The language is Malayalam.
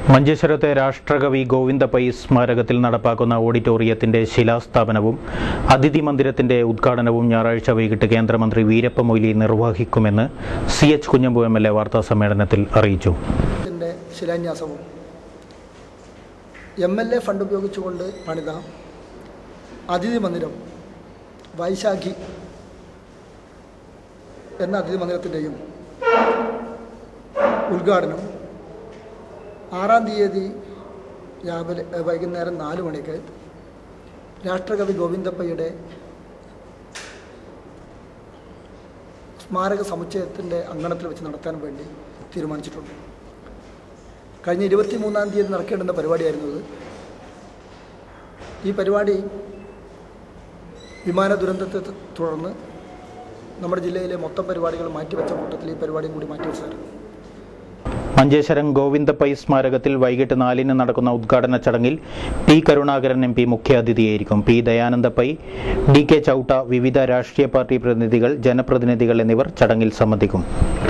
മഞ്ചേശ്വരത്തെ രാഷ്ട്രകവി ഗോവിന്ദ പൈ സ്മാരകത്തിൽ നടപ്പാക്കുന്ന ഓഡിറ്റോറിയത്തിന്റെ ശിലാസ്ഥാപനവും അതിഥി മന്ദിരത്തിന്റെ ഉദ്ഘാടനവും ഞായറാഴ്ച വൈകിട്ട് കേന്ദ്രമന്ത്രി വീരപ്പ മൊയ്ലി നിർവഹിക്കുമെന്ന് C H Kunhambu M L A വാർത്താ സമ്മേളനത്തിൽ അറിയിച്ചു ത്തിൻ്റെ ശിലാന്യാസവും എം എൽ എ ഫണ്ട് ഉപയോഗിച്ചുകൊണ്ട് പണിത അതിഥി മന്ദിരം വൈശാഖി എന്ന അതിഥി മന്ദിരത്തിൻ്റെയും ഉദ്ഘാടനം ആറാം തീയതി രാവിലെ ഏ, വൈകുന്നേരം നാല് മണിക്ക് രാഷ്ട്രകവി ഗോവിന്ദപ്പയ്യയുടെ സ്മാരക സമുച്ചയത്തിൻ്റെ അങ്കണത്തിൽ വെച്ച് നടത്താൻ വേണ്ടി തീരുമാനിച്ചിട്ടുണ്ട് കഴിഞ്ഞ ഇരുപത്തി മൂന്നാം തീയതി നടക്കേണ്ടുന്ന പരിപാടിയായിരുന്നു ഇത് ഈ പരിപാടി വിമാന ദുരന്തത്തെ തു- തുടർന്ന് നമ്മുടെ ജില്ലയിലെ മൊത്തം പരിപാടികൾ മാറ്റിവെച്ച കൂട്ടത്തിൽ ഈ പരിപാടിയും കൂടി മാറ്റിവെച്ചായിരുന്നു മഞ്ചേശ്വരം ഗോവിന്ദ പൈ സ്മാരകത്തിൽ വൈകിട്ട് നാലിന് നടക്കുന്ന ഉദ്ഘാടന ചടങ്ങിൽ പി കരുണാകരൻ എം പി മുഖ്യാതിഥിയായിരിക്കും P Dayananda Pai D K Chowta വിവിധ രാഷ്ട്രീയ പാർട്ടി പ്രതിനിധികൾ ജനപ്രതിനിധികൾ എന്നിവർ ചടങ്ങിൽ സംബന്ധിക്കും